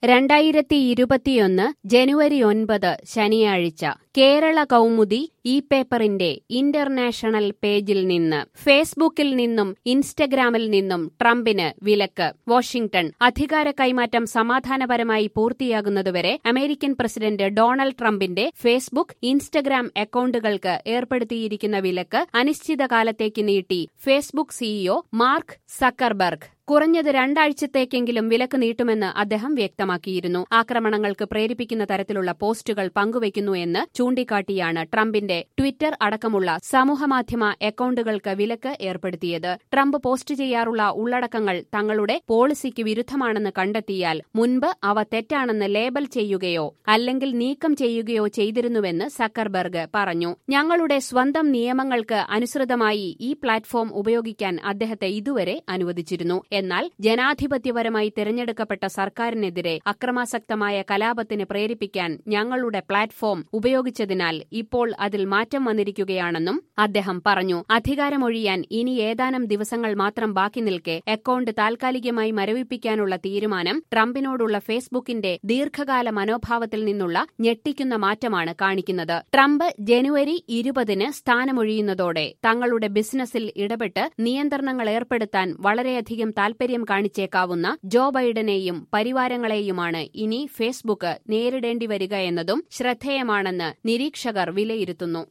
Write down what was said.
രണ്ടായിരത്തി ഇരുപത്തിയൊന്ന് ജനുവരി ഒൻപത് ശനിയാഴ്ച കേരള കൗമുദി ഈ പേപ്പറിന്റെ ഇന്റർനാഷണൽ പേജിൽ നിന്ന് ഫേസ്ബുക്കിൽ നിന്നും ഇൻസ്റ്റഗ്രാമിൽ നിന്നും ട്രംപിന് വിലക്ക് വാഷിംഗ്ടൺ അധികാര കൈമാറ്റം സമാധാനപരമായി പൂർത്തിയാകുന്നതുവരെ അമേരിക്കൻ പ്രസിഡന്റ് ഡൊണാൾഡ് ട്രംപിന്റെ ഫേസ്ബുക്ക് ഇൻസ്റ്റഗ്രാം അക്കൌണ്ടുകൾക്ക് ഏർപ്പെടുത്തിയിരിക്കുന്ന വിലക്ക് അനിശ്ചിതകാലത്തേക്ക് നീട്ടി ഫേസ്ബുക്ക് സിഇഒ മാർക്ക് സക്കർബർഗ് കുറഞ്ഞത് രണ്ടാഴ്ചത്തേക്കെങ്കിലും വിലക്ക് നീട്ടുമെന്ന് അദ്ദേഹം വ്യക്തമാക്കിയിരുന്നു ആക്രമണങ്ങൾക്ക് പ്രേരിപ്പിക്കുന്ന തരത്തിലുള്ള പോസ്റ്റുകൾ പങ്കുവയ്ക്കുന്നു എന്ന് ചൂണ്ടിക്കാട്ടിയാണ് ട്രംപിന്റെ ട്വിറ്റർ അടക്കമുള്ള സമൂഹമാധ്യമ അക്കൌണ്ടുകൾക്ക് വിലക്ക് ഏർപ്പെടുത്തിയത് ട്രംപ് പോസ്റ്റ് ചെയ്യാറുള്ള ഉള്ളടക്കങ്ങൾ തങ്ങളുടെ പോളിസിക്ക് വിരുദ്ധമാണെന്ന് കണ്ടെത്തിയാൽ മുൻപ് അവ തെറ്റാണെന്ന് ലേബൽ ചെയ്യുകയോ അല്ലെങ്കിൽ നീക്കം ചെയ്യുകയോ ചെയ്തിരുന്നുവെന്ന് സക്കർബർഗ് പറഞ്ഞു ഞങ്ങളുടെ സ്വന്തം നിയമങ്ങൾക്ക് അനുസൃതമായി ഈ പ്ലാറ്റ്ഫോം ഉപയോഗിക്കാൻ അദ്ദേഹത്തെ ഇതുവരെ അനുവദിച്ചിരുന്നു എന്നാൽ ജനാധിപത്യപരമായി തിരഞ്ഞെടുക്കപ്പെട്ട സർക്കാരിനെതിരെ അക്രമാസക്തമായ കലാപത്തിന് പ്രേരിപ്പിക്കാൻ ഞങ്ങളുടെ പ്ലാറ്റ്ഫോം ഉപയോഗിച്ചതിനാൽ ഇപ്പോൾ അതിൽ മാറ്റം വന്നിരിക്കുകയാണെന്നും അദ്ദേഹം പറഞ്ഞു അധികാരമൊഴിയാൻ ഇനി ഏതാനും ദിവസങ്ങൾ മാത്രം ബാക്കി നിൽക്കെ അക്കൌണ്ട് താൽക്കാലികമായി മരവിപ്പിക്കാനുള്ള തീരുമാനം ട്രംപിനോടുള്ള ഫേസ്ബുക്കിന്റെ ദീർഘകാല മനോഭാവത്തിൽ നിന്നുള്ള ഞെട്ടിക്കുന്ന മാറ്റമാണ് കാണിക്കുന്നത് ട്രംപ് ജനുവരി ഇരുപതിന് സ്ഥാനമൊഴിയുന്നതോടെ തങ്ങളുടെ ബിസിനസ്സിൽ ഇടപെട്ട് നിയന്ത്രണങ്ങൾ ഏർപ്പെടുത്താൻ വളരെയധികം താൽപര്യം കാണിച്ചേക്കാവുന്ന ജോ ബൈഡനെയും പരിവാരങ്ങളെയുമാണ് ഇനി ഫേസ്ബുക്ക് നേരിടേണ്ടി വരിക എന്നതും ശ്രദ്ധേയമാണെന്ന് നിരീക്ഷകർ വിലയിരുത്തുന്നു